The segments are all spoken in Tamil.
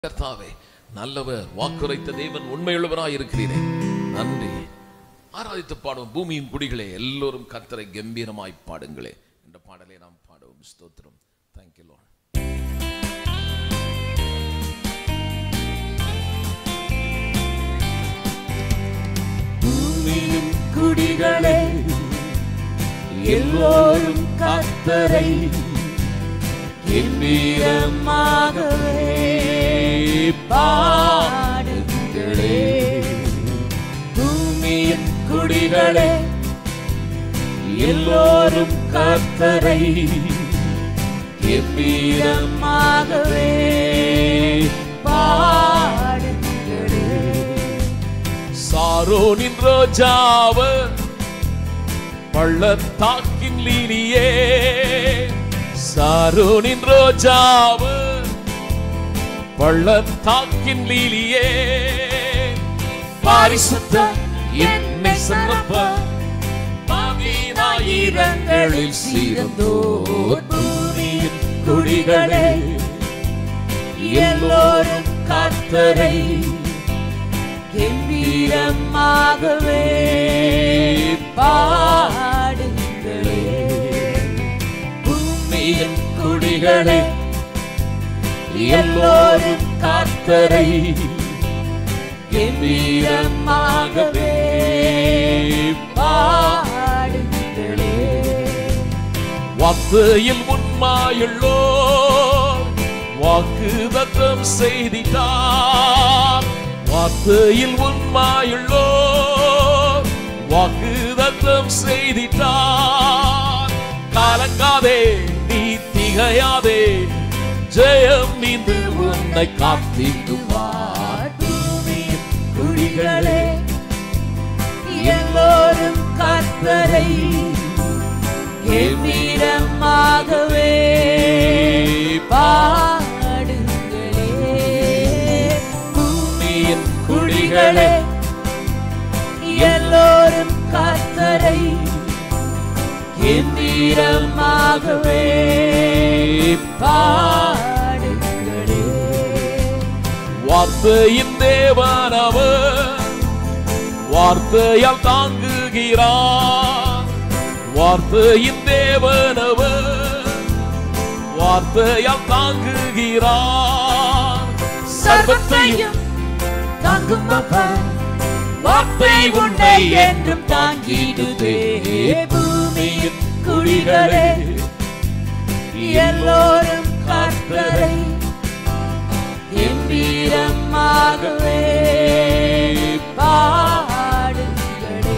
கர்த்தாவே நல்லவர் வாக்குரைத்த தேவன் உண்மையுள்ளவராய் இருக்கிறீரே நன்றி ஆராதித்து பாடுவோம் பூமியின் குடிகளே எல்லோரும் கர்த்தரை கம்பீரமாய் பாடுங்களே என்ற பாடலை நாம் பாடுவோம் ஸ்தோத்திரம் தேங்க்யூ லார்ட் பூமியின் குடிகளே எல்லோரும் கத்தரை கம்பீரமாகவே பாடுங்களே பூமியின் குடிகளே எல்லோரும் கத்தரை கம்பீரமாகவே பாடுங்களே சாரோனின் ரோஜாவ பள்ளத்தாக்கின் லீலியே சாரோனின் ரோஜாவ பள்ளத்தாக்கின் லீலியே பாரிசுத்த என்னை சன்னப்ப பாவினாயிரங்களில் சீர்ந்தோர் பூமியின் குடிகளே எல்லோரும் கத்தரை கம்பீரமாகவே பாடுங்களே பூமியின் குடிகளே எல்லோரும் கத்தரை கம்பீரமாகவே பாடுங்களே வார்த்தையில் உண்மாயுள்ளோ வாக்கு தத்தம் செய்திட்டார் வார்த்தையில் உண்மாயுள்ளோ வாக்கு தத்தம் செய்திட்டார் கலங்காதே நீ திகையாதே ஜெயம் மீது உன்னை காத்திடுவார் பூமியின் குடிகளே எல்லோரும் கத்தரை கம்பீரமாகவே பாடுங்களே பூமியின் குடிகளே எல்லோரும் கத்தரை கம்பீரமாகவே பாடுங்களே வார்த்தையின் தேவனவர் வார்த்தையால் தாங்குகிறார் வார்த்தையின் தேவனவர் வார்த்தையால் தாங்குகிறார் சர்வத்தையும் தாங்கும் அவர் வார்த்தை உன்னை என்றும் தாங்கிடுதே பூமியின் குடிகளே எல்லோரும் கர்த்தரை கம்பீரமாகவே பாடுங்களே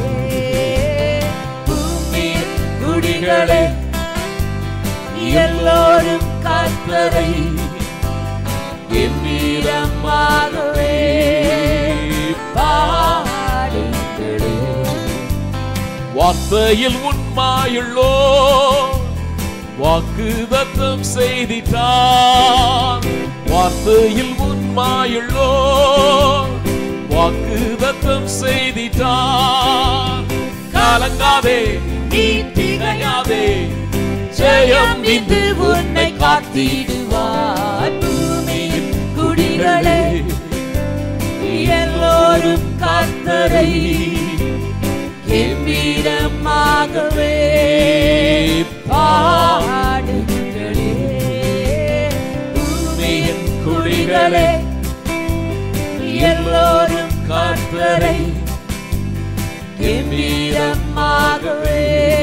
பூமியின் குடிகளே எல்லோரும் கர்த்தரை கம்பீரமாகவே பாடுங்களே வார்த்தையில் உண்மாயுள்ளோ வாக்கு தத்தம் செய்திட்டார் வார்த்தையில் உண்மாயுள்ளோ வாக்கு தத்தம் செய்திட்டார் கலங்காதே நீ திகையாதே ஜெயம் இன்று உன்னை காத்திடுவார் பூமியின் குடிகளே எல்லோரும் கர்த்தரை கம்பீரமாகவே பாடுங்களே பூமியின் குடிகளே எல்லோரும் கர்த்தரை கம்பீரமாகவே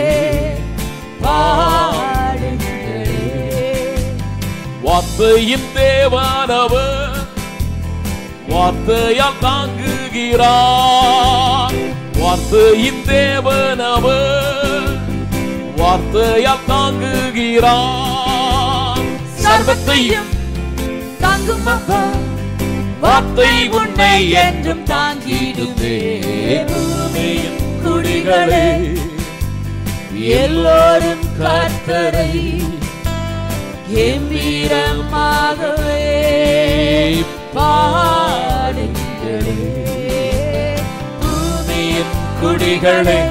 பாடுங்களே வார்த்தையின் தேவானவர் வார்த்தையால் தாங்குகிறார் வார்த்தையின் தேவனவர் வார்த்தையால் தாங்குகிறார் சர்வத்தையும் தாங்கும் அவர் வார்த்தை உன்னை என்றும் தாங்கிடுதே பூமியின் குடிகளே எல்லோரும் கர்த்தரை கம்பீரமாகவே பாடுங்களே பூமியின் குடிகளே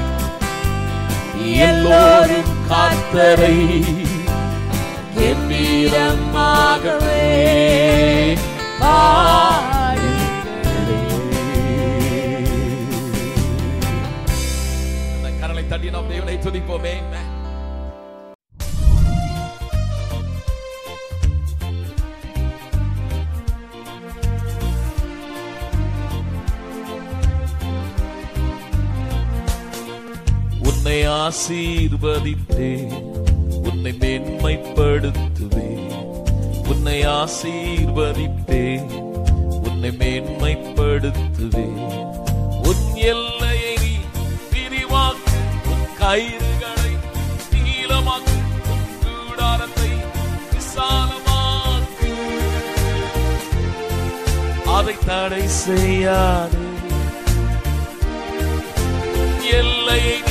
எல்லோரும் கர்த்தரை கம்பீரமாகவே பாடுங்களே ஆர்ப்பரிப்போமே Amen. உன்னை ஆசீர்வதித்தே உன்னை மேன்மைப்படுத்துவே உன்னை ஆசீர்வதித்தே உன்னை மேன்மைப்படுத்துவே உன் எல்லையை நீ விரிவாக்கு உன் கயிறுகளை நீளமாக்கு உன் கூடாரத்தை விசாலமாக்கு அதை தடை செய்யாது எல்லையை